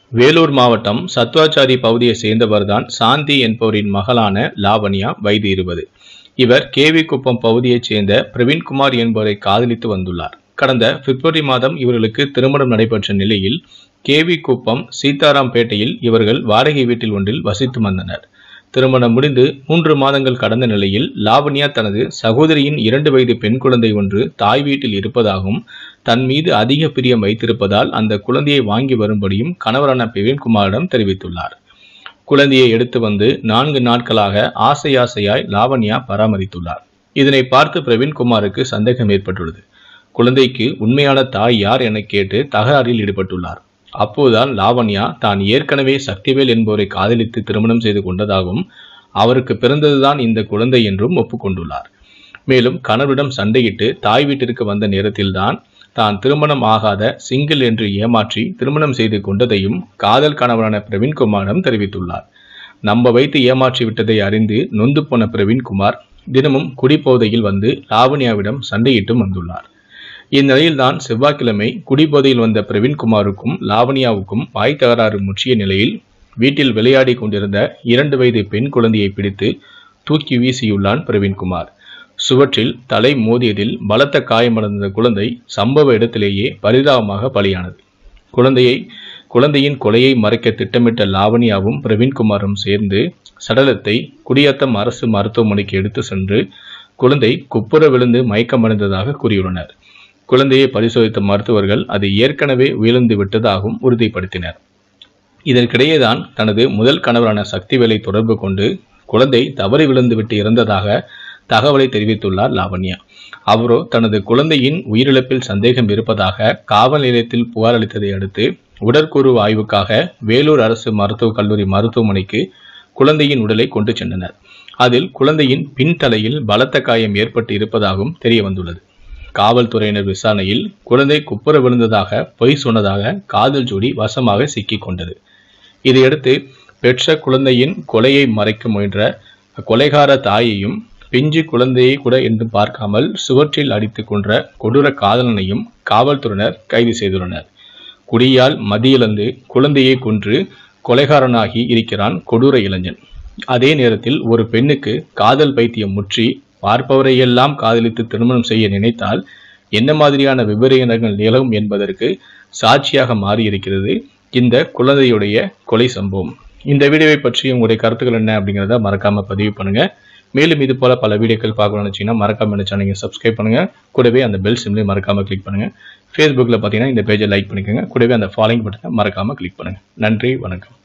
வேலூர் மாவட்டம் சத்வாச்சாரி பகுதியைச் சேர்ந்தவர்தான் சாந்தி என்பவரின் மகளான லாவண்யா வயது இருபது இவர் கேவி குப்பம் பகுதியைச் சேர்ந்த பிரவீன்குமார் என்பவரை காதலித்து வந்துள்ளார் கடந்த பிப்ரவரி மாதம் இவர்களுக்கு திருமணம் நடைபெற்ற நிலையில் கேவி குப்பம் சீதாராம்பேட்டையில் இவர்கள் வாடகை வீட்டில் ஒன்றில் வசித்து வந்தனர் திருமணம் முடிந்து மூன்று மாதங்கள் கடந்த நிலையில் லாவண்யா தனது சகோதரியின் இரண்டு வயது பெண் குழந்தை ஒன்று தாய் வீட்டில் இருப்பதாகவும் தன் மீது அதிக பிரியம் வைத்திருப்பதால் அந்த குழந்தையை வாங்கி வரும்படியும் கணவரான பிரவீன்குமாரிடம் தெரிவித்துள்ளார் குழந்தையை எடுத்து வந்து நான்கு நாட்களாக ஆசை ஆசையாய் லாவண்யா பராமரித்துள்ளார் இதனை பார்த்து பிரவீன்குமாருக்கு சந்தேகம் ஏற்பட்டுள்ளது குழந்தைக்கு உண்மையான தாய் யார் என கேட்டு தகராறில் ஈடுபட்டுள்ளார் அப்போதுதான் லாவண்யா தான் ஏற்கனவே சக்திவேல் என்பவரை காதலித்து திருமணம் செய்து கொண்டதாகவும் அவருக்கு பிறந்ததுதான் இந்த குழந்தை என்றும் ஒப்புக்கொண்டுள்ளார் மேலும் கணவரிடம் சண்டையிட்டு தாய் வீட்டிற்கு வந்த நேரத்தில்தான் தான் திருமணம் ஆகாத சிங்கிள் என்று ஏமாற்றி திருமணம் செய்து கொண்டதையும் காதல் கணவரான பிரவீன்குமாரிடம் தெரிவித்துள்ளார் நம்ப வைத்து ஏமாற்றி விட்டதை அறிந்து நொந்து போன பிரவீன்குமார் தினமும் குடிபோதையில் வந்து லாவண்யாவிடம் சண்டையிட்டும் வந்துள்ளார் இந்நிலையில்தான் செவ்வாய்க்கிழமை குடிபோதையில் வந்த பிரவீன்குமாருக்கும் லாவண்யாவுக்கும் வாய் தகராறு முற்றிய நிலையில் வீட்டில் விளையாடி கொண்டிருந்த இரண்டு வயது பெண் குழந்தையை பிடித்து தூக்கி வீசியுள்ளான் பிரவீன்குமார் சுவற்றில் தலை மோதியதில் பலத்த காயமடைந்த குழந்தை சம்பவ இடத்திலேயே பரிதாபமாக பலியானது குழந்தையை குழந்தையின் கொலையை மறைக்க திட்டமிட்ட லாவண்யாவும் பிரவீன்குமாரும் சேர்ந்து சடலத்தை குடியாத்தம் அரசு மருத்துவமனைக்கு எடுத்து சென்று குழந்தை குப்புற விழுந்து மயக்கமடைந்ததாக கூறியுள்ளனர் குழந்தையை பரிசோதித்த மருத்துவர்கள் அது ஏற்கனவே உயர்ந்து விட்டதாகவும் உறுதிப்படுத்தினர் இதற்கிடையேதான் தனது முதல் கணவரான சக்திவேலை தொடர்பு கொண்டு குழந்தை தவறி விழுந்து விட்டு இறந்ததாக தகவலை தெரிவித்துள்ளார் லாவண்யா அவரோ தனது குழந்தையின் உயிரிழப்பில் சந்தேகம் இருப்பதாக காவல் நிலையத்தில் புகார் அளித்ததை அடுத்து உடற்கூறு ஆய்வுக்காக வேலூர் அரசு மருத்துவக் கல்லூரி மருத்துவமனைக்கு குழந்தையின் உடலை கொண்டு சென்றனர் அதில் குழந்தையின் பின்தலையில் பலத்த காயம் ஏற்பட்டு இருப்பதாகவும் தெரிய வந்துள்ளது காவல்துறையினர் விசாரணையில் குழந்தை குப்புற விழுந்ததாக பொய் சொன்னதாக காதல் ஜோடி வசமாக சிக்கிக் கொண்டது இதையடுத்து பெற்ற குழந்தையின் கொலையை மறைக்க முயன்ற கொலைகார தாயையும் பிஞ்சு குழந்தையை கூட என்று பார்க்காமல் சுவற்றில் அடித்து கொன்ற கொடூர காதலனையும் காவல்துறையினர் கைது செய்துள்ளனர் குடியால் மதியிழந்து குழந்தையை கொன்று கொலைகாரனாகி இருக்கிறான் கொடூர இளைஞன் அதே நேரத்தில் ஒரு பெண்ணுக்கு காதல் பைத்தியம் முற்றி பார்ப்பவரையெல்லாம் காதலித்து திருமணம் செய்ய நினைத்தால் என்ன மாதிரியான விபரீதங்கள் நிகழும் என்பதற்கு சாட்சியாக மாறியிருக்கிறது இந்த குழந்தையுடைய கொலை சம்பவம் இந்த வீடியோவை பற்றி உங்களுடைய கருத்துக்கள் என்ன அப்படிங்கிறத மறக்காம பதிவு பண்ணுங்க மேலும் இது போல பல வீடியோக்கள் பார்க்கணும்னு நினைச்சீங்கன்னா மறக்காம இந்த சேனலை சப்ஸ்கிரைப் பண்ணுங்க கூடவே அந்த பெல் சிம்லையும் மறக்காம கிளிக் பண்ணுங்க ஃபேஸ்புக்கில் பார்த்தீங்கன்னா இந்த பேஜை லைக் பண்ணிக்கோங்க கூடவே அந்த ஃபாலோயிங் பட்டனை மறக்காம கிளிக் பண்ணுங்க நன்றி வணக்கம்